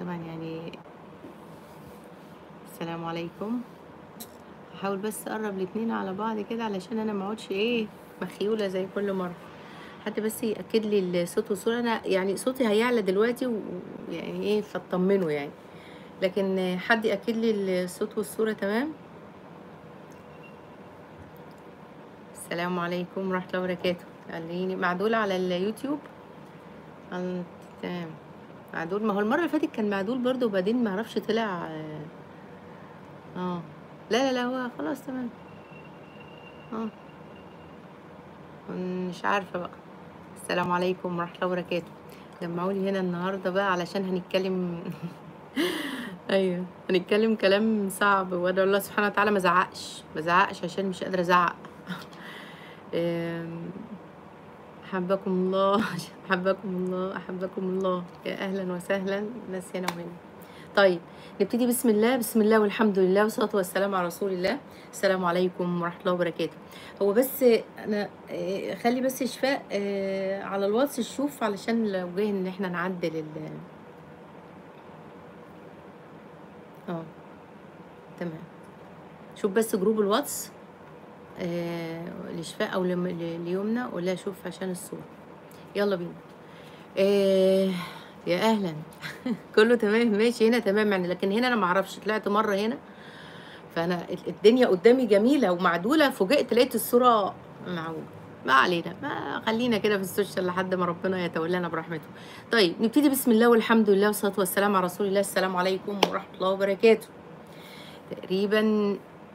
كمان يعني السلام عليكم هحاول بس اقرب الاتنين على بعض كده علشان انا ما اقعدش ايه مخيوله زي كل مره حد بس ياكد لي الصوت والصوره انا يعني صوتي هيعلى دلوقتي ويعني ايه فاطمنوا يعني لكن حد ياكد لي الصوت والصوره تمام السلام عليكم ورحمه الله وبركاته خليني معدول على اليوتيوب ال- تمام معدول ما هو المره اللي فاتت كان معدول برضه وبعدين ما اعرفش طلع اه آه. لا لا لا هو خلاص تمام اه مش عارفه بقى السلام عليكم ورحمه الله وبركاته جمعوني هنا النهارده بقى علشان هنتكلم ايوه هنتكلم كلام صعب وادعو الله سبحانه وتعالى ما زعقش ما زعقش عشان مش قادره ازعق أم، حبكم الله حبكم الله احبكم الله يا اهلا وسهلا ناس هنا وهنا طيب نبتدي بسم الله بسم الله والحمد لله والصلاه والسلام على رسول الله السلام عليكم ورحمه الله وبركاته هو بس انا آه، خلي بس شفاء آه، على الواتس تشوف علشان لو جاي ان احنا نعدل ال اه تمام شوف بس جروب الواتس آه، لشفاء او لم- ل- ليمنى ولا شوف عشان الصوره يلا بينا آه يا اهلا كله تمام ماشي هنا تمام يعني لكن هنا انا ما اعرفش طلعت مره هنا فانا ال- الدنيا قدامي جميله ومعدوله فوجئت لقيت الصوره معوجه ما علينا ما خلينا كده في السوشيال لحد ما ربنا يتولانا برحمته طيب نبتدي بسم الله والحمد لله والصلاه والسلام على رسول الله السلام عليكم ورحمه الله وبركاته تقريبا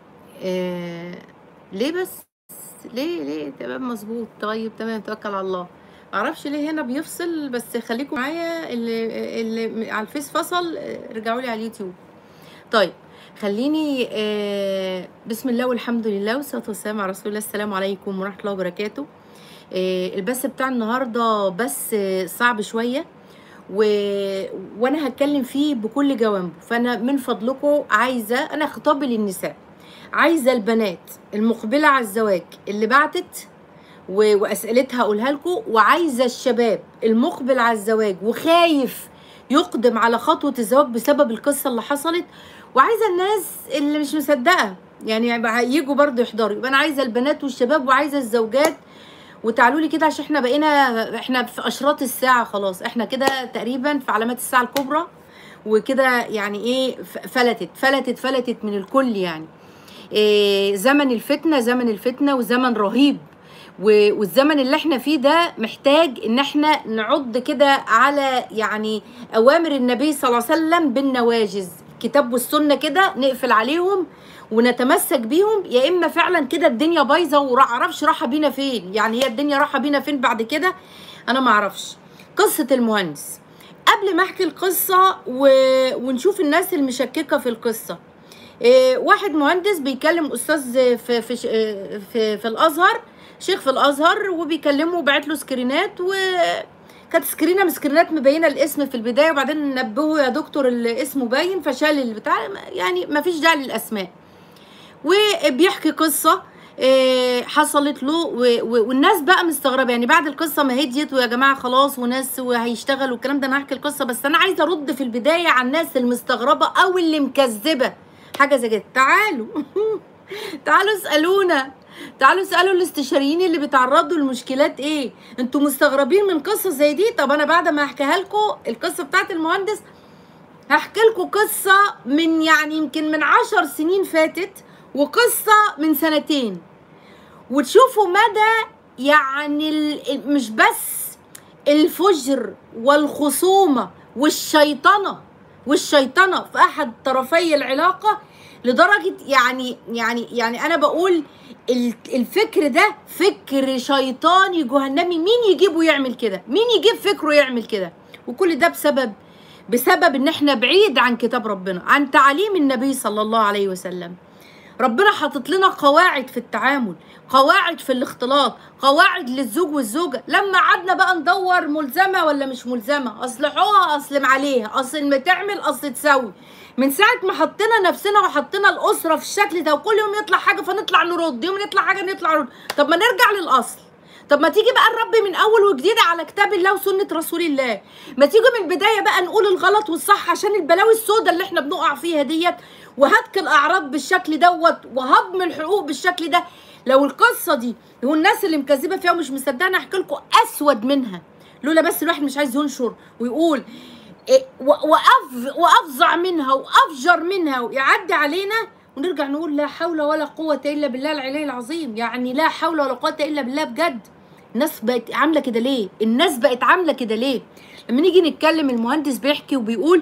آه ليه بس ليه ليه تمام مظبوط طيب تمام توكل على الله معرفش ليه هنا بيفصل بس خليكم معايا اللي اللي على الفيس فصل آه، رجعوا لي على اليوتيوب طيب خليني آه، بسم الله والحمد لله والصلاه والسلام على رسول الله السلام عليكم ورحمه الله وبركاته آه، البث بتاع النهارده بس آه، صعب شويه و... وانا هتكلم فيه بكل جوانبه فانا من فضلكم عايزه انا خطابي للنساء عايزه البنات المقبله على الزواج اللي بعتت و... واسئلتها اقولها لكم وعايزه الشباب المقبل على الزواج وخايف يقدم على خطوه الزواج بسبب القصه اللي حصلت وعايزه الناس اللي مش مصدقه يعني يبقى يجوا برضه يحضروا يبقى انا عايزه البنات والشباب وعايزه الزوجات وتعالوا لي كده عشان احنا بقينا احنا في اشراط الساعه خلاص احنا كده تقريبا في علامات الساعه الكبرى وكده يعني ايه ف- فلتت فلتت فلتت من الكل يعني إيه زمن الفتنه زمن الفتنه وزمن رهيب و- والزمن اللي احنا فيه ده محتاج ان احنا نعض كده على يعني اوامر النبي صلى الله عليه وسلم بالنواجز الكتاب والسنه كده نقفل عليهم ونتمسك بيهم يا اما فعلا كده الدنيا بايظه ومعرفش رايحه بينا فين يعني هي الدنيا رايحه بينا فين بعد كده انا معرفش قصه المهندس قبل ما احكي القصه و... ونشوف الناس المشككه في القصه إيه واحد مهندس بيكلم استاذ في في ش- إيه في, في الازهر شيخ في الازهر وبيكلمه وبعت له سكرينات و كانت سكرينه من سكرينات مبينه الاسم في البدايه وبعدين نبهه يا دكتور الاسم باين فشال البتاع يعني ما فيش داعي للاسماء وبيحكي قصه إيه، حصلت له و- و- والناس بقى مستغربه يعني بعد القصه ما هديت ويا جماعه خلاص وناس وهيشتغل والكلام ده انا هحكي القصه بس انا عايزه ارد في البدايه على الناس المستغربه او اللي مكذبه حاجه زي كده تعالوا تعالوا اسالونا تعالوا اسالوا الاستشاريين اللي بيتعرضوا لمشكلات ايه انتوا مستغربين من قصه زي دي طب انا بعد ما احكيها لكم القصه بتاعت المهندس هحكي لكم قصة من يعني يمكن من عشر سنين فاتت وقصة من سنتين وتشوفوا مدى يعني ال- ال- مش بس الفجر والخصومة والشيطنة والشيطنة في أحد طرفي العلاقة لدرجة يعني يعني يعني أنا بقول ال- الفكر ده فكر شيطاني جهنمي مين يجيبه يعمل كده مين يجيب فكره يعمل كده وكل ده بسبب بسبب ان احنا بعيد عن كتاب ربنا عن تعاليم النبي صلى الله عليه وسلم ربنا حاطط لنا قواعد في التعامل قواعد في الاختلاط قواعد للزوج والزوجة لما قعدنا بقى ندور ملزمة ولا مش ملزمة اصل حقوقها اصل عليها اصل ما تعمل اصل تسوي من ساعة ما حطينا نفسنا وحطينا الأسرة في الشكل ده وكل يوم يطلع حاجة فنطلع نرد يوم يطلع حاجة نطلع نرد طب ما نرجع للأصل طب ما تيجي بقى نربي من اول وجديد على كتاب الله وسنه رسول الله ما تيجي من البدايه بقى نقول الغلط والصح عشان البلاوي السوداء اللي احنا بنقع فيها ديت وهتك الاعراض بالشكل دوت وهضم الحقوق بالشكل ده لو القصه دي والناس اللي مكذبه فيها ومش مصدقه احكي لكم اسود منها لولا بس الواحد مش عايز ينشر ويقول إيه و- وأف وافظع منها وافجر منها ويعدي علينا ونرجع نقول لا حول ولا قوة إلا بالله العلي العظيم يعني لا حول ولا قوة إلا بالله بجد الناس بقت عاملة كده ليه الناس بقت عاملة كده ليه لما نيجي نتكلم المهندس بيحكي وبيقول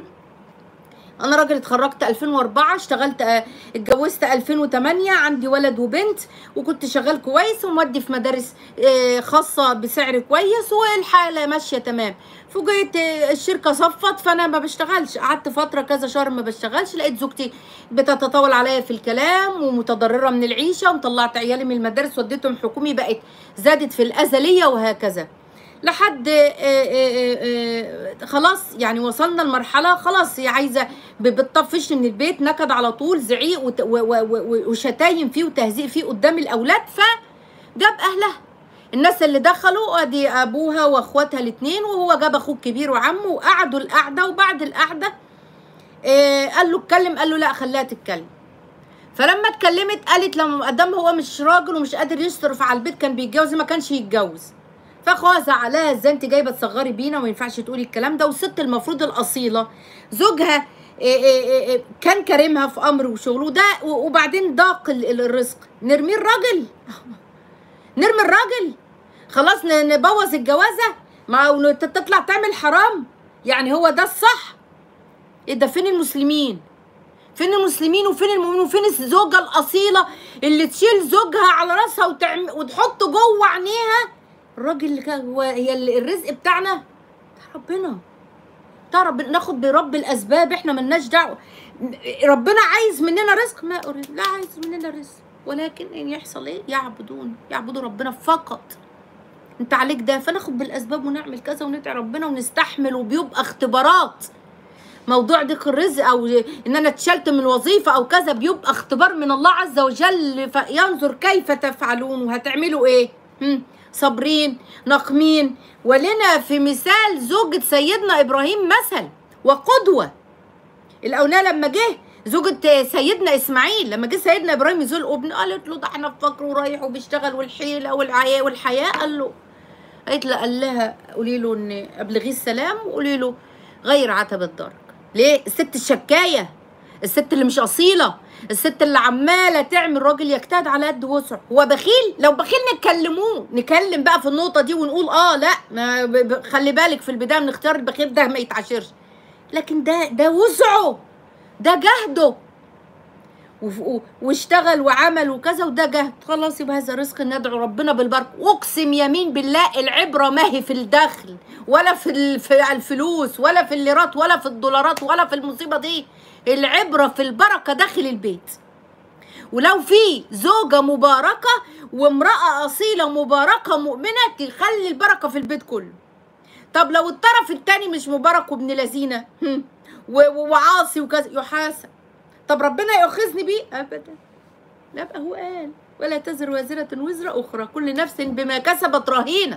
انا راجل اتخرجت 2004 اشتغلت آه، اتجوزت 2008 عندي ولد وبنت وكنت شغال كويس ومودي في مدارس آه، خاصه بسعر كويس والحاله ماشيه تمام فوجئت آه، الشركه صفت فانا ما بشتغلش قعدت فتره كذا شهر ما بشتغلش لقيت زوجتي بتتطاول عليا في الكلام ومتضرره من العيشه وطلعت عيالي من المدارس وديتهم حكومي بقت زادت في الازليه وهكذا لحد آه، آه، آه، آه، خلاص يعني وصلنا لمرحله خلاص هي عايزه ب- بتطفشني من البيت نكد على طول زعيق وت- و- و- و- وشتايم فيه وتهزيق فيه قدام الاولاد فجاب اهلها الناس اللي دخلوا ادي ابوها واخواتها الاثنين وهو جاب اخوه الكبير وعمه وقعدوا القعده وبعد القعده آه، قال له اتكلم قال له لا خليها تتكلم فلما اتكلمت قالت لما قدام هو مش راجل ومش قادر يصرف على البيت كان بيتجوز ما كانش يتجوز فاخوها زعلها ازاي انت جايبه تصغري بينا وما ينفعش تقولي الكلام ده والست المفروض الاصيله زوجها إيه إيه إيه إيه كان كارمها في امر وشغله ده وبعدين ضاق ال- ال- الرزق نرميه الراجل نرمي الراجل خلاص ن- نبوظ الجوازه ما ون- تطلع تعمل حرام يعني هو ده الصح ايه ده فين المسلمين فين المسلمين وفين المؤمنين وفين الزوجه الاصيله اللي تشيل زوجها على راسها وتعم... وتحطه جوه عينيها الراجل اللي كان هو هي ال- الرزق بتاعنا بتاع ربنا بتاع ربنا ناخد برب الاسباب احنا ملناش دعوه ربنا عايز مننا رزق ما أريد لا عايز مننا رزق ولكن ان يحصل ايه يعبدون يعبدوا ربنا فقط انت عليك ده فناخد بالاسباب ونعمل كذا وندعي ربنا ونستحمل وبيبقى اختبارات موضوع ضيق الرزق او ان انا اتشلت من الوظيفه او كذا بيبقى اختبار من الله عز وجل فينظر كيف تفعلون وهتعملوا ايه هم، صابرين ناقمين ولنا في مثال زوجة سيدنا ابراهيم مثل وقدوه الاولى لما جه زوجة سيدنا اسماعيل لما جه سيدنا ابراهيم يزول ابنه قالت له ده احنا في فقر ورايح وبيشتغل والحيله والعيا والحياه قال له قالت له قال لها قولي له ان ابلغيه السلام وقولي له غير عتب الدرج ليه الست الشكايه الست اللي مش اصيله الست اللي عماله تعمل راجل يجتهد على قد وسعه هو بخيل لو بخيل نكلموه نكلم بقى في النقطه دي ونقول اه لا ما ب- ب- خلي بالك في البدايه من اختيار البخيل ده ما يتعاشرش لكن ده ده وسعه ده جهده وف- و- واشتغل وعمل وكذا وده جهد خلاص يبقى هذا رزق ندعو ربنا بالبركه اقسم يمين بالله العبره ما هي في الدخل ولا في ال- في الفلوس ولا في الليرات ولا في الدولارات ولا في المصيبه دي العبره في البركه داخل البيت ولو في زوجة مباركة وامرأة أصيلة مباركة مؤمنة تخلي البركة في البيت كله طب لو الطرف التاني مش مبارك وابن لذينة هم، و- و- وعاصي وكذا يحاسب طب ربنا يؤاخذني بيه ابدا لا بقى هو قال ولا تزر وازرة وزر أخرى كل نفس بما كسبت رهينة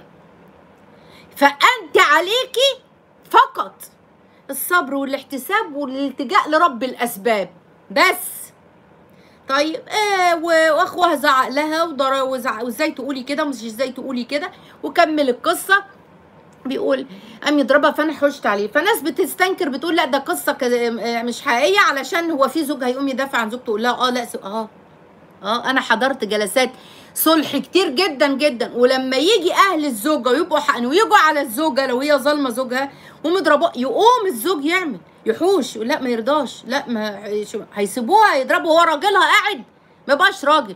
فأنت عليكي فقط الصبر والاحتساب والالتجاء لرب الأسباب بس طيب آه و- واخوها زعق لها وضر- وزعق وازاي تقولي كده مش ازاي تقولي كده وكمل القصه بيقول قام يضربها فانا حشت عليه فناس بتستنكر بتقول لا ده قصه كذا- آه، مش حقيقيه علشان هو في زوج هيقوم يدافع عن زوجته تقول لها اه لا س- اه اه انا حضرت جلسات صلح كتير جدا جدا ولما يجي اهل الزوجه ويبقوا حقن ويجوا على الزوجه لو هي ظالمه زوجها ومضربوها يقوم الزوج يعمل يحوش يقول لا ما يرضاش لا ما شو- هيسيبوها يضربوا هو راجلها قاعد ما بقاش راجل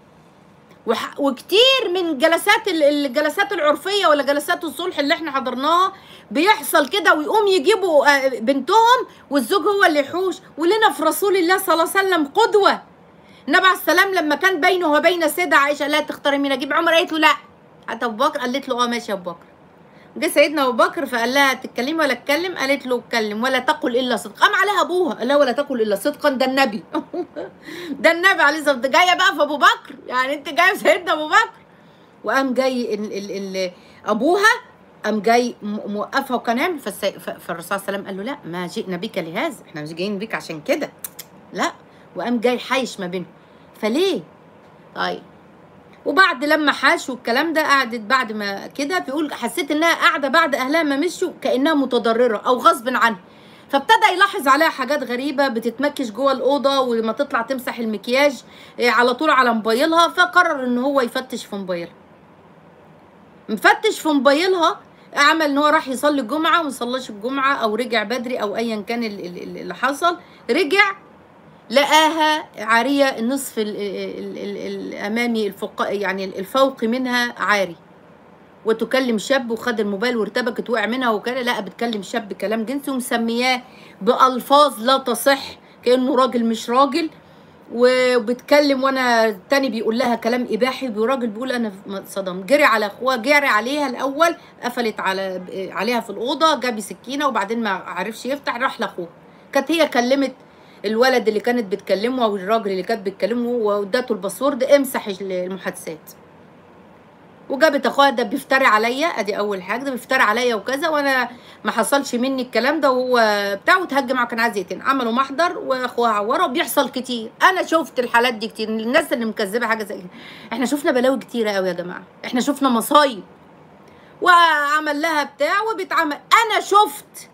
وح... وكتير من جلسات ال- الجلسات العرفيه ولا جلسات الصلح اللي احنا حضرناها بيحصل كده ويقوم يجيبوا آه، بنتهم والزوج هو اللي يحوش ولنا في رسول الله صلى الله عليه وسلم قدوه النبي عليه السلام لما كان بينه وبين السيده عائشه لا تختاري مين اجيب عمر قالت له لا حتى ابو بكر قالت له اه ماشي يا ابو بكر جه سيدنا ابو بكر فقال لها تتكلمي ولا اتكلم قالت له اتكلم ولا تقل الا صدق قام عليها ابوها قال لها ولا تقل الا صدقا ده النبي ده النبي عليه الصلاه والسلام جايه بقى في ابو بكر يعني انت جايه في سيدنا ابو بكر وقام جاي ال ال ال ابوها قام جاي م- موقفها وكان يعمل فالسي- ف- فالرسول صلى الله عليه وسلم قال له لا ما جئنا بك لهذا احنا مش جايين بك عشان كده لا وقام جاي حايش ما بينهم فليه طيب وبعد لما حاش والكلام ده قعدت بعد ما كده بيقول حسيت انها قاعده بعد اهلها ما مشوا كانها متضرره او غصب عنها فابتدى يلاحظ عليها حاجات غريبه بتتمكش جوه الاوضه ولما تطلع تمسح المكياج إيه، على طول على موبايلها فقرر ان هو يفتش في موبايلها مفتش في موبايلها عمل ان هو راح يصلي الجمعه وما صلاش الجمعه او رجع بدري او ايا كان ال- ال- ال- اللي حصل رجع لقاها عاريه النصف ال ال ال الامامي الفوق يعني الفوق منها عاري وتكلم شاب وخد الموبايل وارتبكت وقع منها وكان لا بتكلم شاب كلام جنسي ومسمياه بالفاظ لا تصح كانه راجل مش راجل وبتكلم وانا التاني بيقول لها كلام اباحي والراجل بيقول انا صدم جري على اخوها جري عليها الاول قفلت على عليها في الاوضه جاب سكينه وبعدين ما عرفش يفتح راح لاخوها كانت هي كلمت الولد اللي كانت بتكلمه او الراجل اللي كانت بتكلمه وادته الباسورد امسح المحادثات وجابت اخوها ده بيفتري عليا ادي اول حاجه ده بيفتري عليا وكذا وانا ما حصلش مني الكلام ده وهو بتاع وتهجم معاه كان عايز يقتلني عملوا محضر واخوها عوره وبيحصل كتير انا شفت الحالات دي كتير الناس اللي مكذبه حاجه زي كده احنا شفنا بلاوي كتيره قوي يا جماعه احنا شفنا مصايب وعمل لها بتاع وبيتعمل انا شفت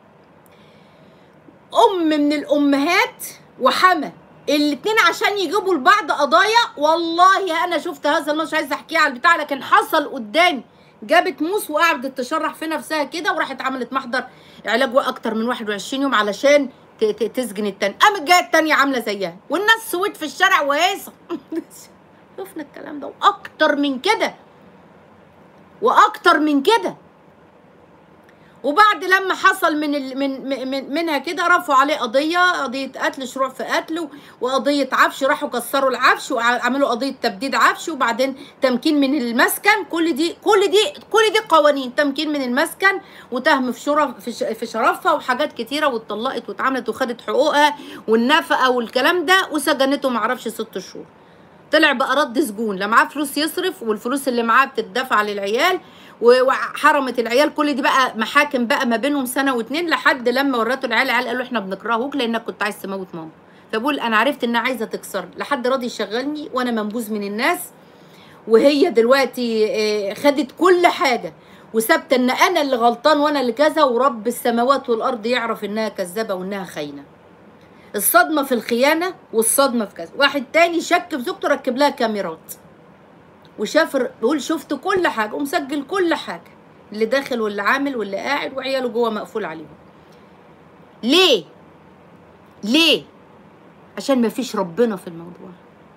ام من الامهات وحما الاتنين عشان يجيبوا لبعض قضايا والله انا شفت هذا الماتش عايزه احكيه على البتاع لكن حصل قدامي جابت موس وقعدت تشرح في نفسها كده وراحت عملت محضر علاج اكتر من 21 يوم علشان ت- ت- تسجن التاني قامت جايه التانيه عامله زيها والناس سويت في الشارع وهيصه شفنا الكلام ده واكتر من كده واكتر من كده وبعد لما حصل من ال... من من منها كده رفعوا عليه قضيه قضيه قتل شروع في قتل وقضيه عفش راحوا كسروا العفش وعملوا قضيه تبديد عفش وبعدين تمكين من المسكن كل دي كل دي كل دي قوانين تمكين من المسكن وتهم في شرف في, ش... في شرفها وحاجات كتيره واتطلقت واتعملت وخدت حقوقها والنفقه والكلام ده وسجنته معرفش ست شهور طلع بقى رد سجون لا معاه فلوس يصرف والفلوس اللي معاه بتدفع للعيال وحرمت العيال كل دي بقى محاكم بقى ما بينهم سنه واتنين لحد لما ورته العيال العيال قالوا احنا بنكرهوك لانك كنت عايز تموت ماما فبقول انا عرفت انها عايزه تكسر لحد راضي يشغلني وانا منبوذ من الناس وهي دلوقتي آه، خدت كل حاجه وثابته ان انا اللي غلطان وانا اللي كذا ورب السماوات والارض يعرف انها كذابه وانها خاينه الصدمه في الخيانه والصدمه في كذا واحد تاني شك في زوجته ركب لها كاميرات وشاف الر- بيقول شفت كل حاجه ومسجل كل حاجه اللي داخل واللي عامل واللي قاعد وعياله جوه مقفول عليهم ليه ليه عشان ما فيش ربنا في الموضوع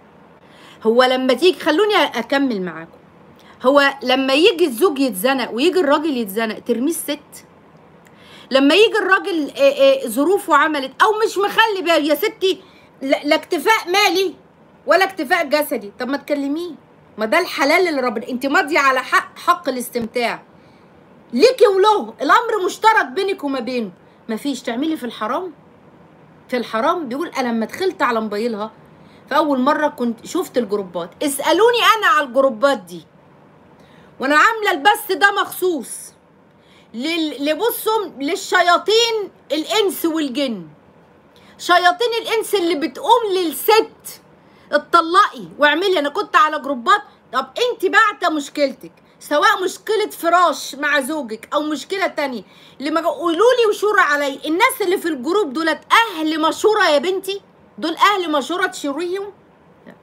هو لما تيجي خلوني اكمل معاكم هو لما يجي الزوج يتزنق ويجي الراجل يتزنق ترميه الست لما يجي الراجل آه، آه، ظروفه عملت او مش مخلي بال يا ستي لا لا اكتفاء مالي ولا اكتفاء جسدي طب ما تكلميه ما ده الحلال اللي ربنا انت ماضيه على حق حق الاستمتاع ليكي وله الامر مشترك بينك وما بينه مفيش تعملي في الحرام في الحرام بيقول انا لما دخلت على موبايلها فاول مره كنت شفت الجروبات اسالوني انا على الجروبات دي وانا عامله البث ده مخصوص لل- لبصوا للشياطين الانس والجن شياطين الانس اللي بتقوم للست اتطلقي واعملي انا كنت على جروبات طب انت بعت مشكلتك سواء مشكلة فراش مع زوجك او مشكلة تانية لما قولوا لي وشورى علي الناس اللي في الجروب دولت اهل مشورة يا بنتي دول اهل مشورة تشوريهم لا.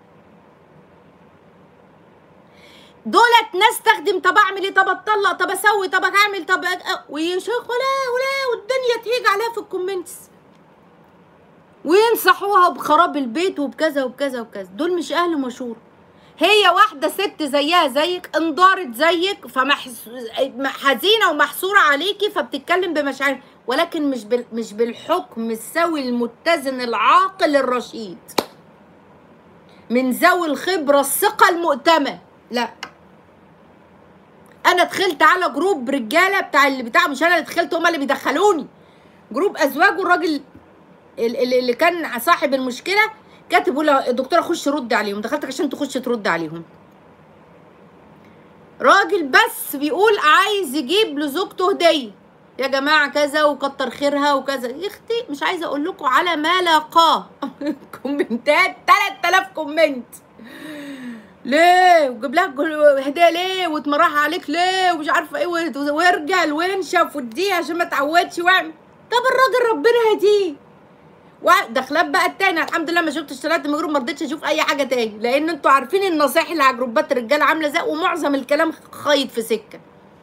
دولت ناس تخدم طب اعمل ايه طب اتطلق طب اسوي طب اعمل طب أ- ويشيخوا لا ولا والدنيا تهيج عليها في الكومنتس وينصحوها بخراب البيت وبكذا وبكذا وبكذا دول مش اهل مشورة هي واحدة ست زيها زيك انضارت زيك فحزينة ومحصورة عليكي فبتتكلم بمشاعر ولكن مش بال... مش بالحكم السوي المتزن العاقل الرشيد من ذوي الخبرة الثقة المؤتمن لا انا دخلت على جروب رجاله بتاع اللي بتاع مش انا اللي دخلت هما اللي بيدخلوني جروب ازواج والراجل ال- ال- اللي كان صاحب المشكله كاتب يقول له الدكتوره خش رد عليهم دخلتك عشان تخش ترد عليهم راجل بس بيقول عايز يجيب لزوجته هديه يا جماعه كذا وكتر خيرها وكذا يا اختي مش عايزه اقول لكم على ما لاقاه كومنتات 3000 كومنت ليه وجيب لها هديه ليه وتمرح عليك ليه ومش عارفه ايه وارجع وانشف واديها عشان ما تعودش واعمل طب الراجل ربنا هديه ودخلات بقى التاني الحمد لله ما شفتش اشتريت من جروب ما رضيتش اشوف اي حاجه تاني لان انتوا عارفين النصائح اللي على جروبات الرجاله عامله ازاي ومعظم الكلام خايط في سكه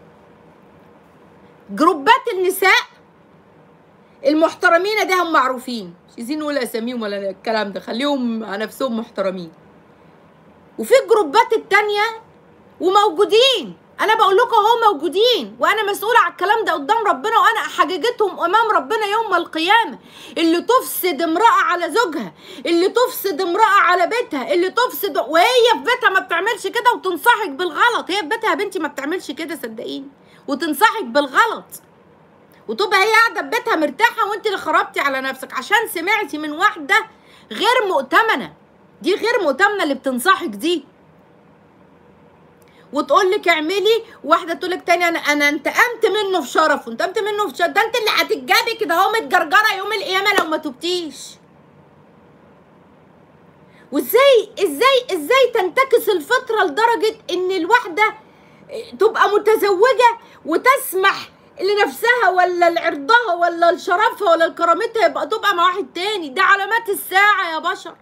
جروبات النساء المحترمين ده هم معروفين مش عايزين نقول اساميهم ولا الكلام ده خليهم على نفسهم محترمين وفي الجروبات التانية وموجودين انا بقول لكم اهو موجودين وانا مسؤوله على الكلام ده قدام ربنا وانا حججتهم امام ربنا يوم القيامه اللي تفسد امراه على زوجها اللي تفسد امراه على بيتها اللي تفسد وهي في بيتها ما بتعملش كده وتنصحك بالغلط هي في بيتها يا بنتي ما بتعملش كده صدقيني وتنصحك بالغلط وتبقى هي قاعده في بيتها مرتاحه وانت اللي خربتي على نفسك عشان سمعتي من واحده غير مؤتمنه دي غير مؤتمنه اللي بتنصحك دي وتقول لك اعملي واحده تقول لك تاني انا انا انتقمت منه في شرفه انتقمت منه في شرفه ده انت اللي هتتجابي كده اهو متجرجره يوم القيامه لو ما تبتيش وازاي ازاي ازاي تنتكس الفطره لدرجه ان الواحده تبقى متزوجه وتسمح لنفسها ولا لعرضها ولا لشرفها ولا لكرامتها يبقى تبقى مع واحد تاني ده علامات الساعه يا بشر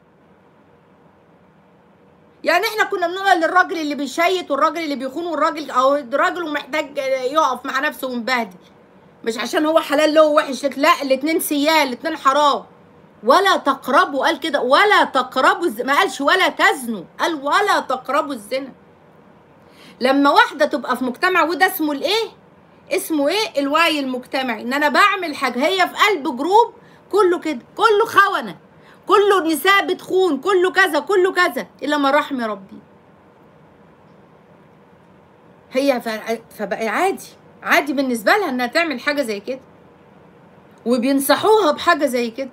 يعني احنا كنا بنقول للراجل اللي بيشيت والراجل اللي بيخون والراجل او الراجل ومحتاج يقف مع نفسه ومبهدل مش عشان هو حلال له وحش لا الاتنين سيال الاتنين حرام ولا تقربوا قال كده ولا تقربوا الز... ما قالش ولا تزنوا قال ولا تقربوا الزنا لما واحده تبقى في مجتمع وده اسمه الايه اسمه ايه الوعي المجتمعي ان انا بعمل حاجه هي في قلب جروب كله كده كله خونه كله نساء بتخون كله كذا كله كذا الا ما رحم ربي هي فبقى عادي عادي بالنسبه لها انها تعمل حاجه زي كده وبينصحوها بحاجه زي كده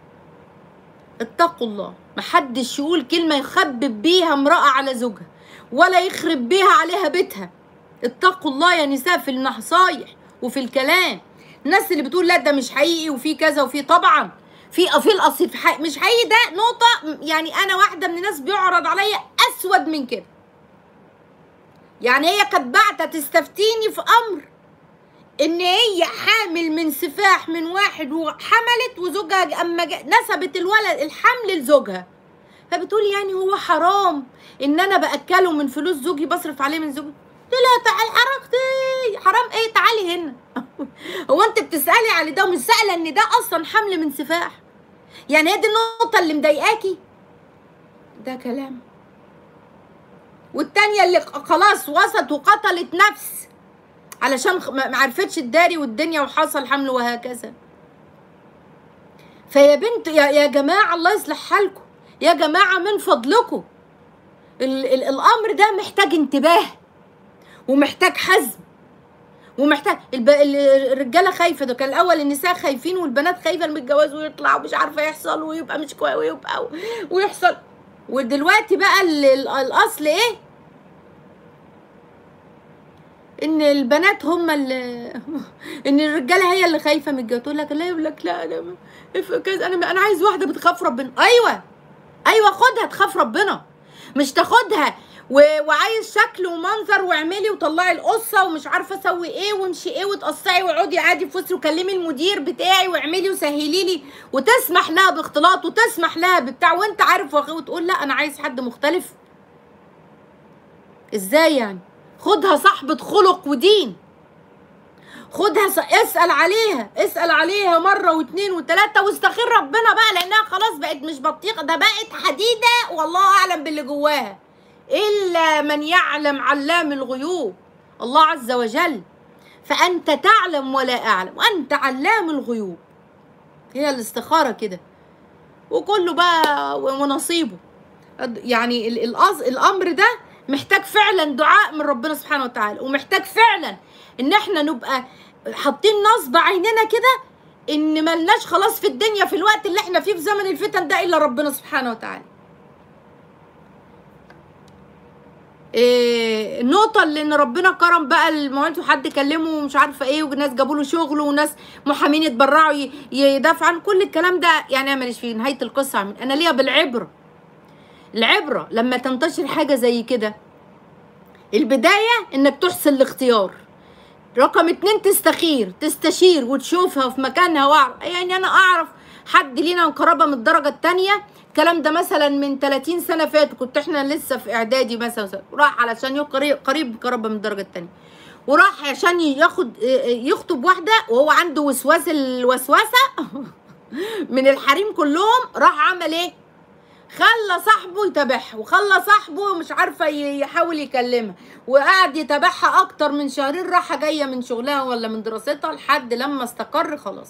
اتقوا الله محدش يقول كلمه يخبب بيها امراه على زوجها ولا يخرب بيها عليها بيتها اتقوا الله يا نساء في النصايح وفي الكلام الناس اللي بتقول لا ده مش حقيقي وفي كذا وفي طبعا في في الاصيل في حي... مش حقيقي ده نقطه يعني انا واحده من الناس بيعرض عليا اسود من كده يعني هي كانت بعتة تستفتيني في امر ان هي حامل من سفاح من واحد وحملت وزوجها اما نسبت الولد الحمل لزوجها فبتقول يعني هو حرام ان انا باكله من فلوس زوجي بصرف عليه من زوجي قلت لها تعالي حركتي حرام ايه تعالي هنا هو انت بتسالي على ده ومش سائله ان ده اصلا حمل من سفاح يعني هي دي النقطه اللي مضايقاكي ده كلام والتانية اللي خلاص وسط وقتلت نفس علشان ما عرفتش تداري والدنيا وحصل حمل وهكذا فيا بنت يا, يا جماعة الله يصلح حالكم يا جماعة من فضلكم ال ال الأمر ده محتاج انتباه ومحتاج حزم ومحتاج الب... الرجاله خايفه ده كان الاول النساء خايفين والبنات خايفه المتجوز ويطلع ومش عارفه يحصل ويبقى مش كويس ويبقى ويحصل ودلوقتي بقى ال... الاصل ايه ان البنات هم اللي ان الرجاله هي اللي خايفه من الجواز تقول لك لا يقول لك لا انا كذا انا انا عايز واحده بتخاف ربنا ايوه ايوه خدها تخاف ربنا مش تاخدها وعايز شكل ومنظر واعملي وطلعي القصه ومش عارفه اسوي ايه وامشي ايه وتقصعي واقعدي عادي في وسط وكلمي المدير بتاعي واعملي وسهلي لي وتسمح لها باختلاط وتسمح لها بتاع وانت عارف وتقول لا انا عايز حد مختلف ازاي يعني خدها صاحبة خلق ودين خدها س... اسأل عليها اسأل عليها مرة واتنين وتلاتة واستخير ربنا بقى لأنها خلاص بقت مش بطيخة ده بقت حديدة والله أعلم باللي جواها إلا من يعلم علام الغيوب الله عز وجل فأنت تعلم ولا أعلم وأنت علام الغيوب هي الاستخارة كده وكله بقى ونصيبه يعني الأمر ده محتاج فعلا دعاء من ربنا سبحانه وتعالى ومحتاج فعلا ان احنا نبقى حاطين نصب عيننا كده ان ملناش خلاص في الدنيا في الوقت اللي احنا فيه في زمن الفتن ده الا ربنا سبحانه وتعالى إيه النقطة اللي ان ربنا كرم بقى المواد وحد كلمه ومش عارفة ايه وناس جابوا له شغل وناس محامين اتبرعوا ي- يدافعوا عن كل الكلام ده يعني انا ماليش فيه نهاية القصة عمل. انا ليا بالعبرة العبرة لما تنتشر حاجة زي كده البداية انك تحسن الاختيار رقم اتنين تستخير تستشير وتشوفها في مكانها واعرف يعني انا اعرف حد لينا مقربه من الدرجه التانية الكلام ده مثلا من 30 سنه فاتوا كنت احنا لسه في اعدادي مثلا راح علشان يبقى قريب قريب مقربه من الدرجه التانية وراح عشان ياخد يخطب واحده وهو عنده وسواس الوسوسه من الحريم كلهم راح عمل ايه خلى صاحبه يتابعها وخلى صاحبه مش عارفه ي- يحاول يكلمها وقعد يتابعها اكتر من شهرين راحه جايه من شغلها ولا من دراستها لحد لما استقر خلاص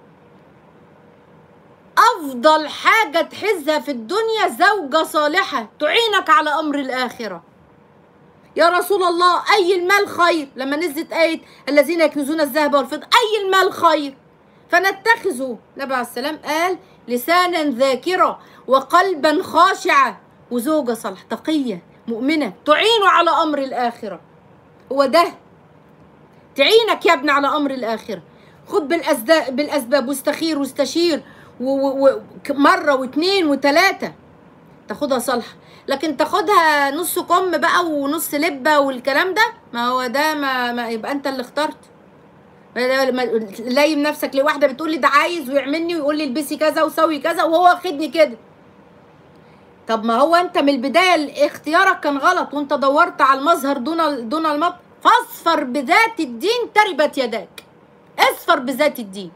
افضل حاجه تحزها في الدنيا زوجه صالحه تعينك على امر الاخره يا رسول الله اي المال خير لما نزلت ايه الذين يكنزون الذهب والفضه اي المال خير فنتخذه النبي عليه السلام قال لسانا ذاكرا وقلبا خاشعا وزوجة صالحة تقية مؤمنة تعين على أمر الآخرة هو ده تعينك يا ابني على أمر الآخرة خد بالأسباب, بالأسباب واستخير واستشير و- و- و- مرة واثنين وثلاثة تاخدها صالحة لكن تاخدها نص كم بقى ونص لبة والكلام ده ما هو ده ما, ما يبقى انت اللي اخترت ما- ما- لايم نفسك لواحده بتقول لي ده عايز ويعملني ويقول لي البسي كذا وسوي كذا وهو واخدني كده طب ما هو انت من البدايه اختيارك كان غلط وانت دورت على المظهر دون دون المط فاصفر بذات الدين تربت يداك اصفر بذات الدين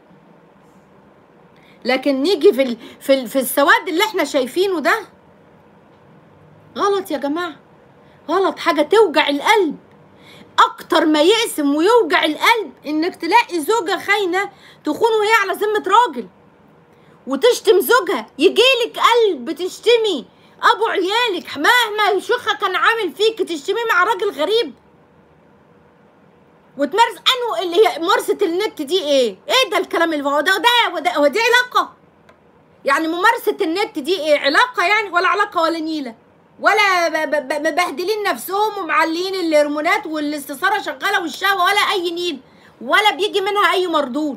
لكن نيجي في ال... في ال... في السواد اللي احنا شايفينه ده غلط يا جماعه غلط حاجه توجع القلب اكتر ما يقسم ويوجع القلب انك تلاقي زوجة خاينة تخون وهي على ذمة راجل وتشتم زوجها يجيلك قلب تشتمي ابو عيالك مهما شيخها كان عامل فيك تشتمي مع راجل غريب وتمارس انه اللي هي ممارسة النت دي ايه؟ ايه ده الكلام اللي هو ده ده وده هو دي علاقة؟ يعني ممارسة النت دي ايه؟ علاقة يعني ولا علاقة ولا نيلة؟ ولا ب- ب- ب- مبهدلين نفسهم ومعلين الهرمونات والاستثاره شغاله والشهوه ولا اي نيل ولا بيجي منها اي مردود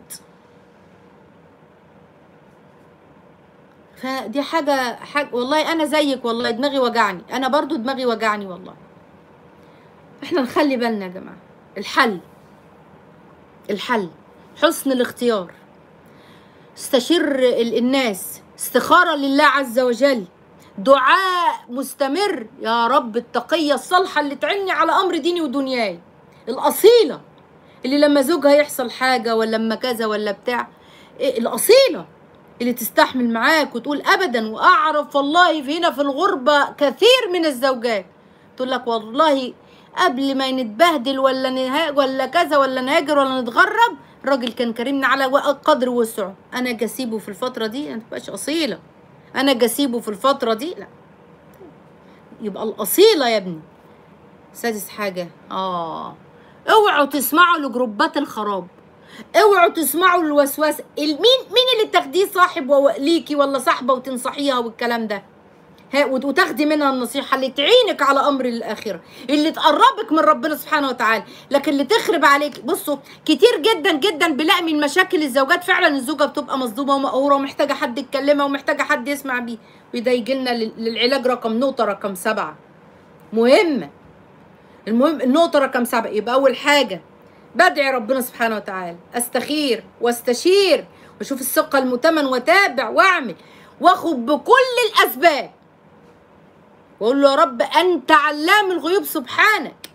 فدي حاجه حاجه والله انا زيك والله دماغي وجعني انا برضو دماغي وجعني والله احنا نخلي بالنا يا جماعه الحل الحل حسن الاختيار استشير ال- الناس استخاره لله عز وجل دعاء مستمر يا رب التقية الصالحة اللي تعني على أمر ديني ودنياي الأصيلة اللي لما زوجها يحصل حاجة ولا لما كذا ولا بتاع إيه الأصيلة اللي تستحمل معاك وتقول أبدا وأعرف والله في هنا في الغربة كثير من الزوجات تقول لك والله قبل ما نتبهدل ولا نها ولا كذا ولا نهاجر ولا نتغرب الراجل كان كريمنا على قدر وسعه انا جسيبه في الفتره دي ما تبقاش اصيله انا جسيبه في الفتره دي لا يبقى الاصيله يا ابني سادس حاجه اه اوعوا تسمعوا لجروبات الخراب اوعوا تسمعوا الوسواس مين مين اللي تاخديه صاحب و- ليكي ولا صاحبه وتنصحيها والكلام ده ها وت- وتاخدي منها النصيحه اللي تعينك على امر الاخره اللي تقربك من ربنا سبحانه وتعالى لكن اللي تخرب عليك بصوا كتير جدا جدا بلاقي من مشاكل الزوجات فعلا الزوجه بتبقى مصدومه ومقهوره ومحتاجه حد يتكلمها ومحتاجه حد يسمع بيه وده يجي لنا لل- للعلاج رقم نقطه رقم سبعه مهمه المهم النقطه رقم سبعه يبقى اول حاجه بدعي ربنا سبحانه وتعالى استخير واستشير واشوف الثقه المؤتمن واتابع واعمل واخد بكل الاسباب واقول له يا رب انت علام الغيوب سبحانك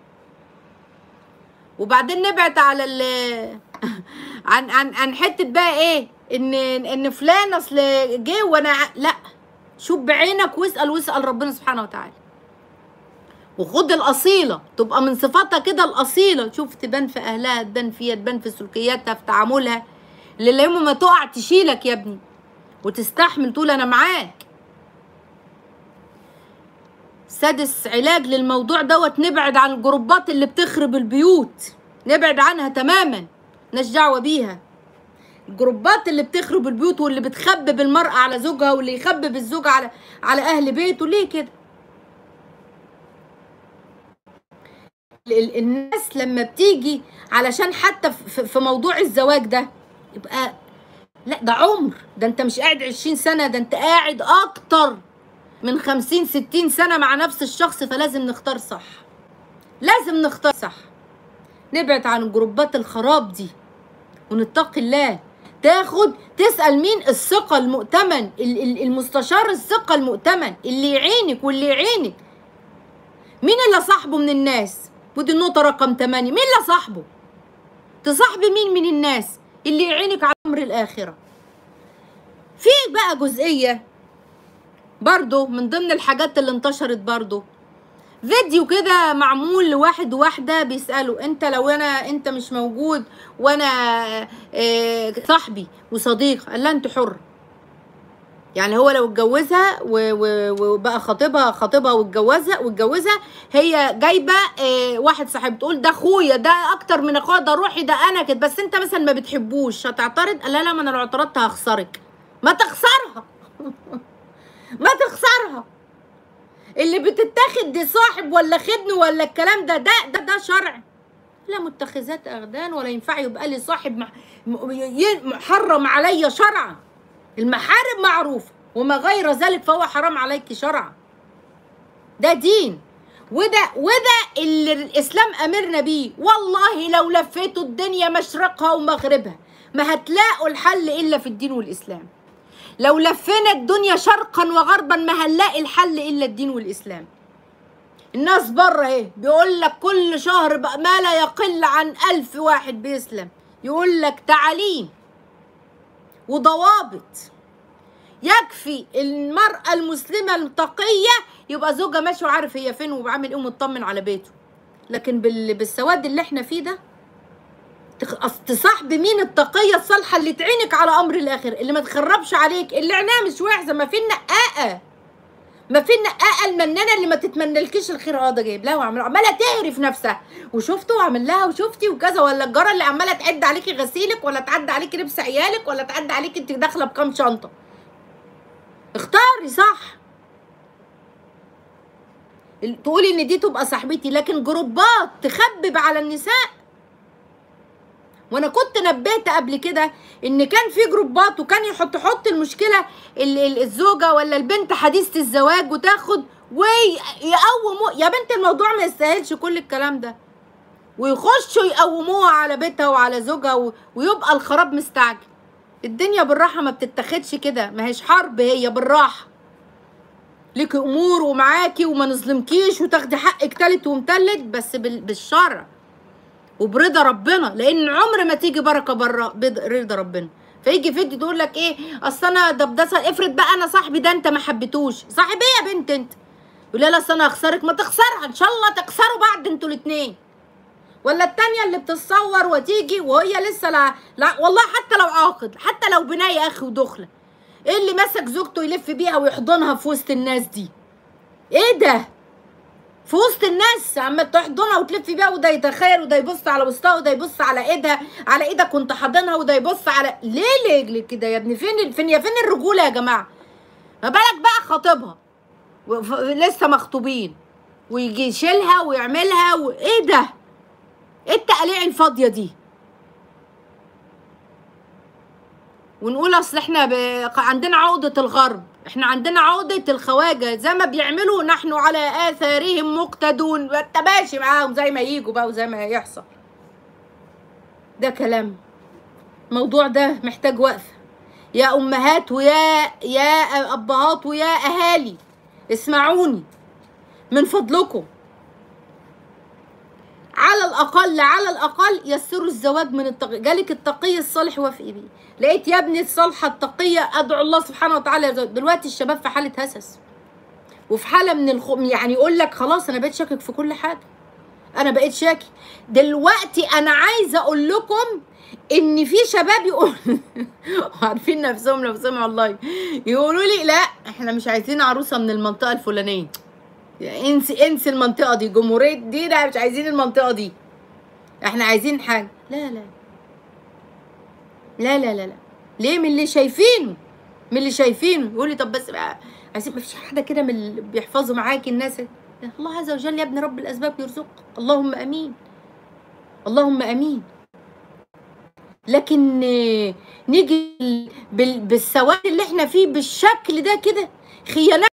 وبعدين نبعد على ال عن عن عن حته بقى ايه ان ان فلان اصل جه وانا ع- لا شوف بعينك واسال واسال ربنا سبحانه وتعالى وخد الاصيله تبقى من صفاتها كده الاصيله شوف تبان في اهلها تبان فيها تبان في سلوكياتها في تعاملها اللي يوم ما تقع تشيلك يا ابني وتستحمل تقول انا معاك سادس علاج للموضوع دوت نبعد عن الجروبات اللي بتخرب البيوت نبعد عنها تماما مالناش دعوه بيها الجروبات اللي بتخرب البيوت واللي بتخبب المرأة على زوجها واللي يخبب الزوج على على أهل بيته ليه كده؟ ال- الناس لما بتيجي علشان حتى في في موضوع الزواج ده يبقى لا ده عمر ده انت مش قاعد 20 سنة ده انت قاعد اكتر من 50 60 سنة مع نفس الشخص فلازم نختار صح لازم نختار صح نبعد عن جروبات الخراب دي ونتقي الله تاخد تسأل مين الثقة المؤتمن ال- ال- المستشار الثقة المؤتمن اللي يعينك واللي يعينك مين اللي صاحبه من الناس ودي النقطة رقم 8 مين اللي صاحبه تصاحبي مين من الناس اللي يعينك على أمر الآخرة في بقى جزئية برضو من ضمن الحاجات اللي انتشرت برضو فيديو كده معمول لواحد وواحدة بيسألوا انت لو انا انت مش موجود وانا اه صاحبي وصديق قال لها انت حر يعني هو لو اتجوزها و- و- وبقى خطيبها خطيبها واتجوزها واتجوزها هي جايبه اه واحد صاحب تقول ده اخويا ده اكتر من اخويا ده روحي ده انا كده بس انت مثلا ما بتحبوش هتعترض قال لها لا ما انا لو اعترضت هخسرك ما تخسرها ما تخسرها اللي بتتاخد دي صاحب ولا خدن ولا الكلام ده ده ده, ده شرع لا متخذات اغدان ولا ينفع يبقى لي صاحب مح- م- ي- محرم عليا شرعا المحارم معروفه وما غير ذلك فهو حرام عليك شرعا ده دين وده وده اللي الاسلام امرنا بيه والله لو لفيتوا الدنيا مشرقها ومغربها ما هتلاقوا الحل الا في الدين والاسلام لو لفينا الدنيا شرقا وغربا ما هنلاقي الحل الا الدين والاسلام الناس بره اهي بيقول لك كل شهر بقى ما لا يقل عن ألف واحد بيسلم يقول لك تعاليم وضوابط يكفي المرأة المسلمة التقية يبقى زوجها ماشي وعارف هي فين وعامل ايه ومطمن على بيته لكن بال... بالسواد اللي احنا فيه ده تخ- أص- تصاحبي مين التقية الصالحة اللي تعينك على أمر الآخر اللي ما تخربش عليك اللي عينها مش وحزة ما في النقاقة ما في النقاقة المنانة اللي ما تتمنلكيش الخير اه ده جايب لها وعمل عمالة تعرف نفسها وشفته وعمل لها وشفتي وكذا ولا الجارة اللي عمالة تعد عليكي غسيلك ولا تعد عليكي لبس عيالك ولا تعد عليكي انت داخلة بكام شنطة اختاري صح ال- تقولي ان دي تبقى صاحبتي لكن جروبات تخبب على النساء وانا كنت نبهت قبل كده ان كان في جروبات وكان يحط يحط المشكله ال- ال- الزوجه ولا البنت حديثه الزواج وتاخد ويقوموا يا بنت الموضوع ما يستاهلش كل الكلام ده ويخشوا يقوموها على بيتها وعلى زوجها و- ويبقى الخراب مستعجل الدنيا بالراحه ما بتتاخدش كده ما هيش حرب هي بالراحه ليكي امور ومعاكي وما نظلمكيش وتاخدي حقك تالت ومتلت بس بال- بالشرع وبرضا ربنا لان عمر ما تيجي بركه بره بض- رضا ربنا فيجي فيديو تقول لك ايه اصل انا ده ده افرض بقى انا صاحبي ده انت ما حبيتوش صاحب ايه يا بنت انت يقول لها لا أصل انا هخسرك ما تخسرها ان شاء الله تخسروا بعض انتوا الاتنين ولا التانية اللي بتتصور وتيجي وهي لسه لا, لا والله حتى لو عاقد حتى لو بناية يا اخي ودخلة ايه اللي مسك زوجته يلف بيها ويحضنها في وسط الناس دي ايه ده في وسط الناس عم تحضنها وتلف بيها وده يتخيل وده يبص على وسطها وده يبص على ايدها على ايدك وانت حاضنها وده يبص على ليه ليه ليه كده يا ابني فين فين يا فين الرجوله يا جماعه ما بالك بقى خطيبها وف- لسه مخطوبين ويجي يشيلها ويعملها وايه ده ايه التقليع الفاضيه دي ونقول اصل احنا ب... عندنا عقدة الغرب احنا عندنا عقدة الخواجة زي ما بيعملوا نحن على اثارهم مقتدون انت ماشي معاهم زي ما يجوا بقى وزي ما يحصل ده كلام الموضوع ده محتاج وقفة يا امهات ويا يا ابهات ويا اهالي اسمعوني من فضلكم على الاقل على الاقل يسروا الزواج من التقي جالك التقي الصالح وافقي بيه لقيت يا ابني الصالحه التقيه ادعو الله سبحانه وتعالى يرزقك. دلوقتي الشباب في حاله هسس وفي حاله من الخ... يعني يقول لك خلاص انا بقيت شاكك في كل حاجه انا بقيت شاكي دلوقتي انا عايزه اقول لكم ان في شباب يقول عارفين نفسهم نفسهم والله يقولوا لي لا احنا مش عايزين عروسه من المنطقه الفلانيه يعني انسي انسي المنطقه دي جمهوريه دي لا مش عايزين المنطقه دي احنا عايزين حاجه لا لا لا لا لا لا ليه من اللي شايفينه من اللي شايفينه يقول لي طب بس بقى عايزين ما فيش حاجه كده من اللي بيحفظوا معاكي الناس الله عز وجل يا ابن رب الاسباب يرزق اللهم امين اللهم امين لكن آه، نيجي بال- بالسواد اللي احنا فيه بالشكل ده كده خيانات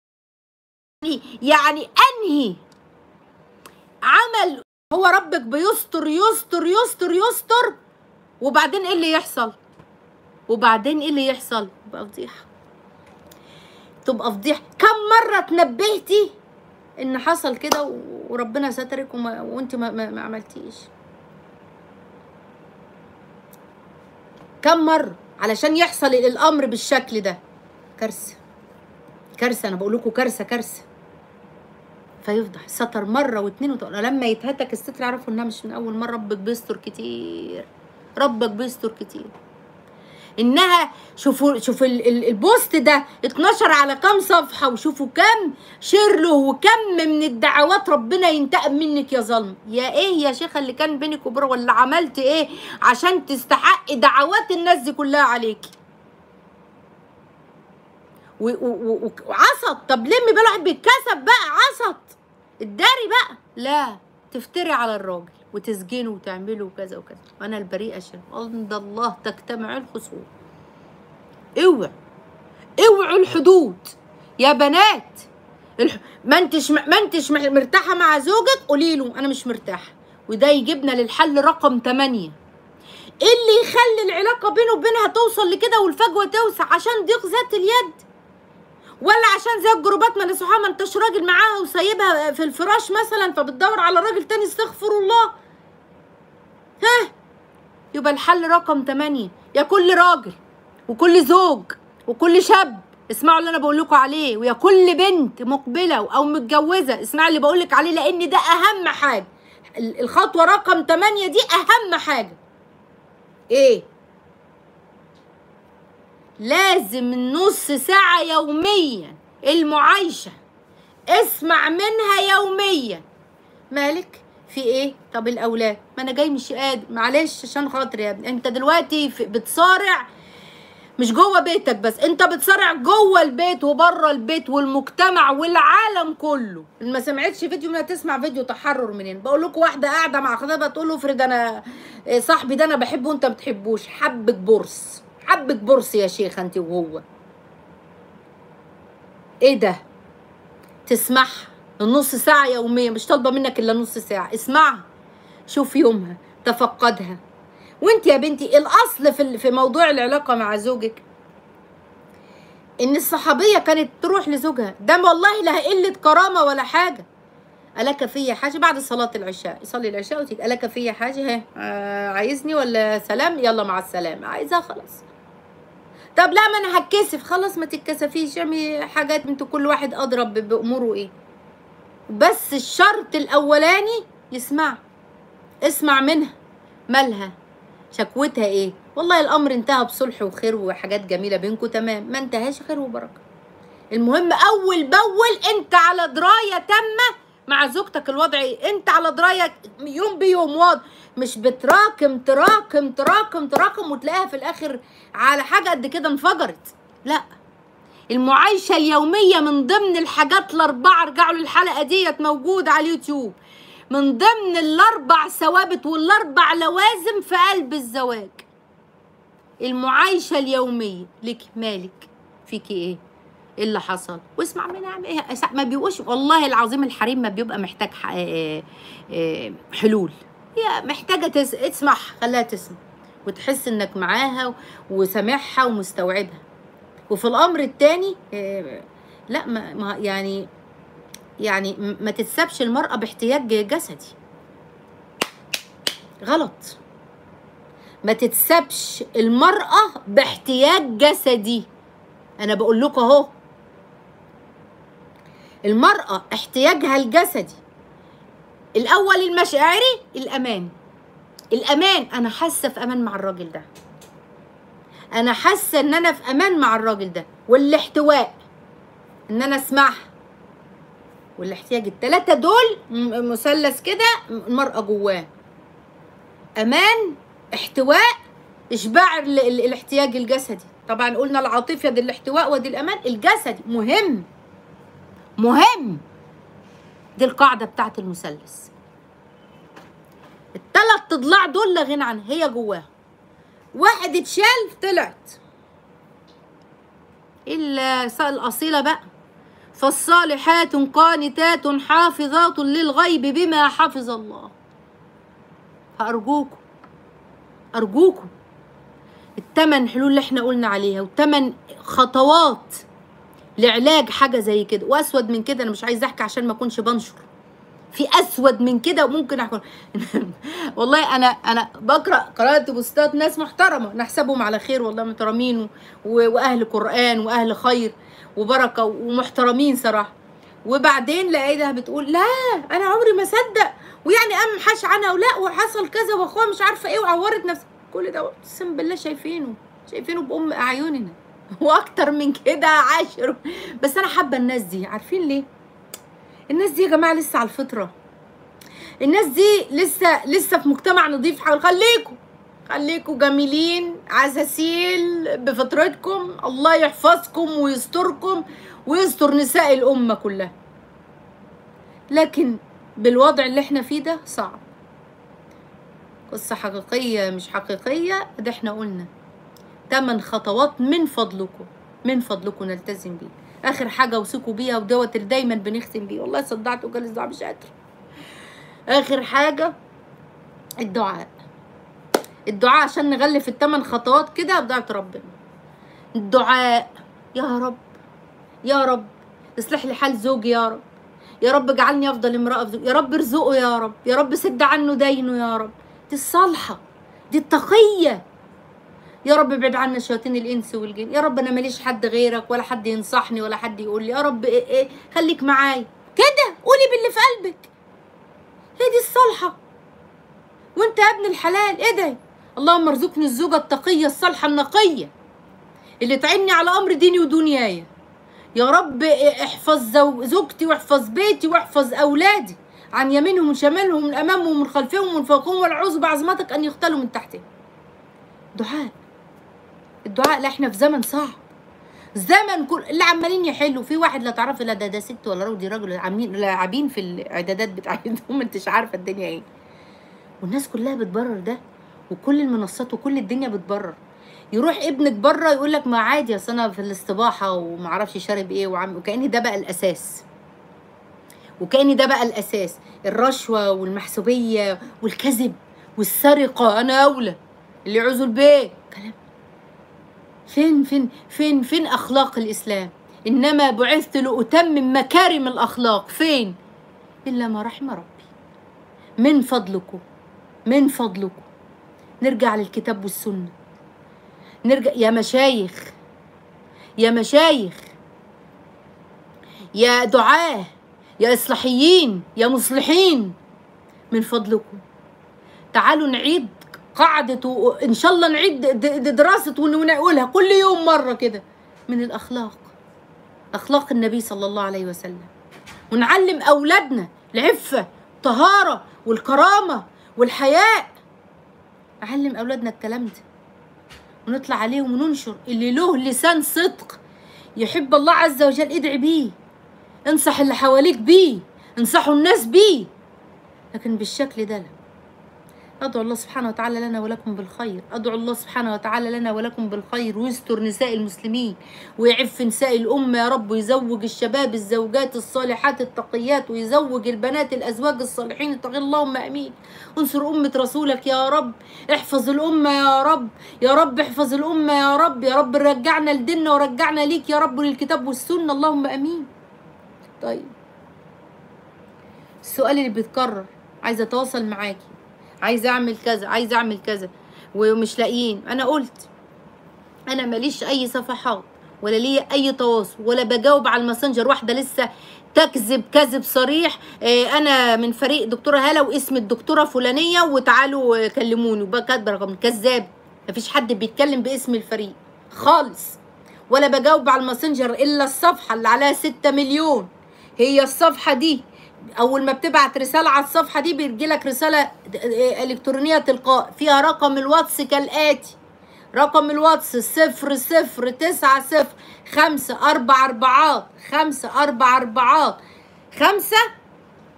يعني انهي عمل هو ربك بيستر يستر يستر يستر وبعدين ايه اللي يحصل وبعدين ايه اللي يحصل تبقى فضيحه تبقى فضيحه كم مره تنبهتي ان حصل كده و- وربنا سترك وما وانت ما, ما, ما عملتيش كم مره علشان يحصل الامر بالشكل ده كارثه كارثه انا بقول لكم كارثه كارثه فيفضح ستر مره واتنين وتقول لما يتهتك الستر يعرفوا انها مش من اول مره ربك بيستر كتير ربك بيستر كتير انها شوفوا شوفوا ال- ال- البوست ده اتنشر على كام صفحه وشوفوا كم شير له وكم من الدعوات ربنا ينتقم منك يا ظلم يا ايه يا شيخه اللي كان بينك وبره ولا عملت ايه عشان تستحقي دعوات الناس دي كلها عليكي و- و- و- وعصت طب لمي بقى الواحد بيتكسب بقى عصت الداري بقى لا تفتري على الراجل وتسجنه وتعمله وكذا وكذا انا البريئه شر عند الله تجتمع الخصوم اوعوا اوعوا الحدود يا بنات الح... ما انتش ما انتش مح- مرتاحه مع زوجك قولي له انا مش مرتاحه وده يجيبنا للحل رقم 8 ايه اللي يخلي العلاقه بينه وبينها توصل لكده والفجوه توسع عشان ضيق ذات اليد ولا عشان زي الجروبات ما نصحها ما انتش راجل معاها وسايبها في الفراش مثلا فبتدور على راجل تاني استغفر الله ها يبقى الحل رقم 8 يا كل راجل وكل زوج وكل شاب اسمعوا اللي انا بقول لكم عليه ويا كل بنت مقبله او متجوزه اسمعوا اللي بقول لك عليه لان ده اهم حاجه ال- الخطوه رقم 8 دي اهم حاجه ايه لازم النص ساعة يوميا المعايشة اسمع منها يوميا مالك في ايه طب الاولاد ما انا جاي مش قادر معلش عشان خاطر يا ابني انت دلوقتي في- بتصارع مش جوه بيتك بس انت بتصارع جوه البيت وبره البيت والمجتمع والعالم كله اللي ما سمعتش فيديو منها تسمع فيديو تحرر منين بقول لكم واحده قاعده مع خطيبها تقول له افرض انا إيه صاحبي ده انا بحبه وانت ما بتحبوش حبك برص حبك برص يا شيخه انت وهو ايه ده تسمعها النص ساعه يوميا مش طالبه منك الا نص ساعه اسمعها شوف يومها تفقدها وانت يا بنتي الاصل في ال- في موضوع العلاقه مع زوجك ان الصحابيه كانت تروح لزوجها ده والله لا قله كرامه ولا حاجه ألك فيا حاجة بعد صلاة العشاء يصلي العشاء وتيجي ألك فيا حاجة ها آه عايزني ولا سلام يلا مع السلامة عايزها خلاص طب لا ما أنا هتكسف خلاص ما تتكسفيش اعملي حاجات انتوا كل واحد أضرب ب- بأموره إيه بس الشرط الأولاني يسمع اسمع منها مالها شكوتها ايه والله الامر انتهى بصلح وخير وحاجات جميله بينكم تمام ما انتهاش خير وبركه المهم اول باول انت على درايه تامه مع زوجتك الوضع ايه انت على درايه يوم بيوم واضح مش بتراكم تراكم تراكم تراكم وتلاقيها في الاخر على حاجه قد كده انفجرت لا المعايشة اليومية من ضمن الحاجات الأربعة ارجعوا للحلقة ديت موجودة على اليوتيوب من ضمن الأربع ثوابت والأربع لوازم في قلب الزواج المعايشة اليومية لك مالك فيكي ايه ايه اللي حصل واسمع منها اعمل ايه أس- ما بيبقوش والله العظيم الحريم ما بيبقى محتاج ح- آه، آه، حلول هي محتاجة تس... اسمع خليها تسمع وتحس انك معاها وسامعها ومستوعبها وفي الامر التاني آه، لا ما ما- يعني يعني م- ما تتسابش المرأة باحتياج جسدي غلط ما تتسابش المرأة باحتياج جسدي أنا بقول لكم أهو المرأة احتياجها الجسدي الأول المشاعري الأمان الأمان أنا حاسة في أمان مع الراجل ده أنا حاسة إن أنا في أمان مع الراجل ده والاحتواء إن أنا أسمعها والاحتياج التلاتة دول م- مثلث كده المرأة جواه أمان احتواء إشباع ال- ال- الاحتياج الجسدي طبعا قلنا العاطفة دي الاحتواء ودي الأمان الجسدي مهم مهم دي القاعده بتاعت المثلث الثلاث اضلاع دول لا غنى عنها هي جواها واحد اتشال طلعت الا الاصيله بقى فالصالحات قانتات حافظات للغيب بما حفظ الله فارجوكم ارجوكم التمن حلول اللي احنا قلنا عليها والتمن خطوات لعلاج حاجه زي كده واسود من كده انا مش عايزه احكي عشان ما اكونش بنشر في اسود من كده وممكن احكي والله انا انا بقرا قرات بوستات ناس محترمه نحسبهم على خير والله محترمين و- واهل قران واهل خير وبركه ومحترمين صراحه وبعدين لقيتها بتقول لا انا عمري ما صدق ويعني قام حاش عنها ولا وحصل كذا واخوها مش عارفه ايه وعورت نفسها كل ده اقسم بالله شايفينه شايفينه بام اعيننا واكتر من كده عاشر بس انا حابه الناس دي عارفين ليه الناس دي يا جماعه لسه على الفطره الناس دي لسه لسه في مجتمع نظيف حاول خليكم خليكم جميلين عساسيل بفطرتكم الله يحفظكم ويستركم ويستر نساء الأمة كلها لكن بالوضع اللي احنا فيه ده صعب قصة حقيقية مش حقيقية ده احنا قلنا تمن خطوات من فضلكم من فضلكم نلتزم بيه اخر حاجة اوصيكم بيها ودوت اللي دايما بنختم بيه والله صدعت وجالس دعاء مش قادرة اخر حاجة الدعاء الدعاء عشان نغلف التمن خطوات كده بدعت ربنا الدعاء يا رب يا رب اصلح لي حال زوجي يا رب يا رب اجعلني افضل امراه في زوجي يا رب ارزقه يا رب يا رب سد عنه دينه يا رب دي الصالحه دي التقيه يا رب ابعد عنا شياطين الانس والجن يا رب انا ماليش حد غيرك ولا حد ينصحني ولا حد يقول لي يا رب إيه إيه خليك معايا كده قولي باللي في قلبك هي دي الصالحه وانت يا ابن الحلال ادعي اللهم ارزقني الزوجه التقيه الصالحه النقيه اللي تعيني على امر ديني ودنياي يا رب احفظ زو- زوجتي واحفظ بيتي واحفظ اولادي عن يمينهم وشمالهم من امامهم ومن خلفهم ومن فوقهم والعوذ بعظمتك ان يختلوا من تحتهم دعاء الدعاء لا احنا في زمن صعب زمن كل اللي عمالين يحلوا في واحد لا تعرفي لا ده ده ست ولا راجل دي راجل عاملين لاعبين في الاعدادات بتاعتهم انتش عارفه الدنيا ايه والناس كلها بتبرر ده وكل المنصات وكل الدنيا بتبرر يروح ابنك بره يقول لك ما عادي اصل انا في الاستباحه وما اعرفش شارب ايه وعم وكان ده بقى الاساس وكان ده بقى الاساس الرشوه والمحسوبيه والكذب والسرقه انا اولى اللي يعوزوا البيت كلام فين فين فين فين اخلاق الاسلام انما بعثت لاتمم مكارم الاخلاق فين الا ما رحم ربي من فضلكم من فضلكم نرجع للكتاب والسنه نرجع يا مشايخ يا مشايخ يا دعاه يا اصلاحيين يا مصلحين من فضلكم تعالوا نعيد قاعدة و- إن شاء الله نعيد د- د- دراسة ون- ونقولها كل يوم مرة كده من الأخلاق أخلاق النبي صلى الله عليه وسلم ونعلم أولادنا العفة الطهارة والكرامة والحياء نعلم أولادنا الكلام ده ونطلع عليهم وننشر اللي له لسان صدق يحب الله عز وجل ادعي بيه انصح اللي حواليك بيه انصحوا الناس بيه لكن بالشكل ده لا أدعو الله سبحانه وتعالى لنا ولكم بالخير أدعو الله سبحانه وتعالى لنا ولكم بالخير ويستر نساء المسلمين ويعف نساء الأمة يا رب ويزوج الشباب الزوجات الصالحات التقيات ويزوج البنات الأزواج الصالحين التقين اللهم أمين انصر أمة رسولك يا رب احفظ الأمة يا رب يا رب احفظ الأمة يا رب يا رب رجعنا لديننا ورجعنا ليك يا رب للكتاب والسنة اللهم أمين طيب السؤال اللي بيتكرر عايزة أتواصل معاكي عايزه اعمل كذا عايزه اعمل كذا ومش لاقيين انا قلت انا ماليش اي صفحات ولا ليا اي تواصل ولا بجاوب على الماسنجر واحده لسه تكذب كذب صريح آه، انا من فريق دكتوره هاله واسم الدكتوره فلانيه وتعالوا آه، كلموني وبقى كاتبه رقم كذاب مفيش حد بيتكلم باسم الفريق خالص ولا بجاوب على الماسنجر الا الصفحه اللي عليها 6 مليون هي الصفحه دي اول ما بتبعت رساله على الصفحه دي بيجيلك رساله الكترونيه تلقاء فيها رقم الواتس كالاتي رقم الواتس صفر صفر تسعة صفر خمسة أربع أربعات خمسة أربع أربعات خمسة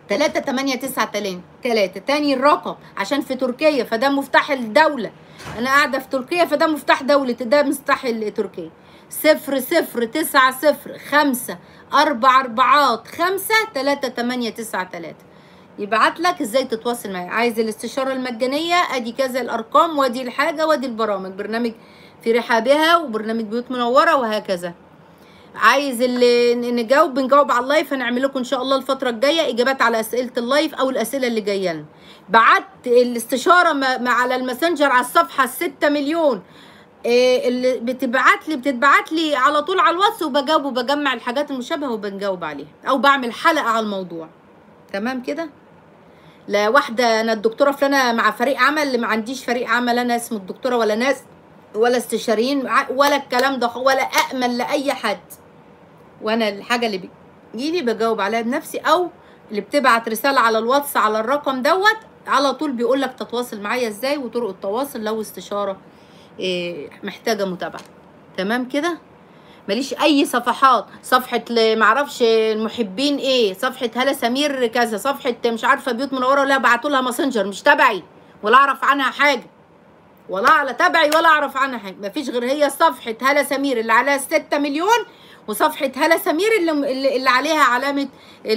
3 8 9 3 تاني الرقم عشان في تركيا فده مفتاح الدولة أنا قاعدة في تركيا فده مفتاح دولة ده مفتاح تركيا صفر صفر تسعة صفر خمسة أربع أربعات خمسة تلاتة تمانية تسعة تلاتة يبعت لك ازاي تتواصل معايا عايز الاستشارة المجانية ادي كذا الارقام وادي الحاجة وادي البرامج برنامج في رحابها وبرنامج بيوت منورة وهكذا عايز اللي نجاوب بنجاوب على اللايف هنعمل لكم ان شاء الله الفتره الجايه اجابات على اسئله اللايف او الاسئله اللي جايه لنا بعت الاستشاره مع على الماسنجر على الصفحه الستة مليون إيه اللي بتبعت لي بتتبعت لي على طول على الواتس وبجاوب وبجمع الحاجات المشابهه وبنجاوب عليها او بعمل حلقه على الموضوع تمام كده لا واحده انا الدكتوره فلانه مع فريق عمل ما عنديش فريق عمل انا اسمه الدكتوره ولا ناس ولا استشاريين ولا الكلام ده ولا أأمن لأي حد وأنا الحاجة اللي بيجيلي بجاوب عليها بنفسي أو اللي بتبعت رسالة على الواتس على الرقم دوت على طول بيقول لك تتواصل معايا ازاي وطرق التواصل لو استشارة إيه محتاجة متابعة تمام كده ماليش اي صفحات صفحة معرفش المحبين ايه صفحة هلا سمير كذا صفحة مش عارفة بيوت منورة ولا بعتوا لها ماسنجر مش تبعي ولا اعرف عنها حاجة ولا على تبعي ولا اعرف عنها حاجه مفيش غير هي صفحه هلا سمير اللي عليها 6 مليون وصفحه هلا سمير اللي, اللي عليها علامه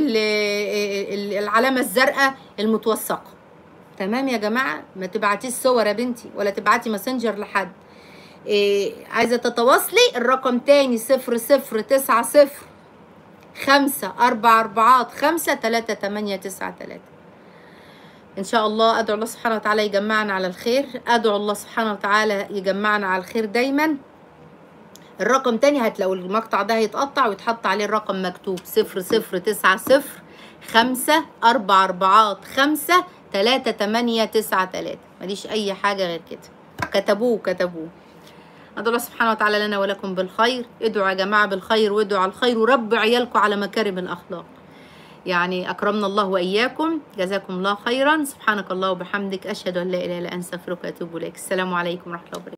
اللي العلامه الزرقاء المتوثقه تمام يا جماعه ما تبعتيش صور يا بنتي ولا تبعتي ماسنجر لحد إيه عايزه تتواصلي الرقم تاني صفر صفر تسعة صفر خمسة أربع أربعات خمسة تلاتة تمانية تسعة تلاتة ان شاء الله ادعو الله سبحانه وتعالى يجمعنا على الخير ادعو الله سبحانه وتعالى يجمعنا على الخير دايما الرقم تاني هتلاقوا المقطع ده هيتقطع ويتحط عليه الرقم مكتوب صفر صفر تسعة صفر خمسة أربع أربعات خمسة تلاتة تمانية تسعة تلاتة ماليش أي حاجة غير كده كتبوه كتبوه أدعو الله سبحانه وتعالى لنا ولكم بالخير ادعوا يا جماعة بالخير وادعوا على الخير وربوا عيالكم على مكارم الأخلاق يعني أكرمنا الله وإياكم جزاكم الله خيرا سبحانك الله وبحمدك أشهد أن لا إله إلا أنت أستغفرك وأتوب إليك السلام عليكم ورحمة الله وبركاته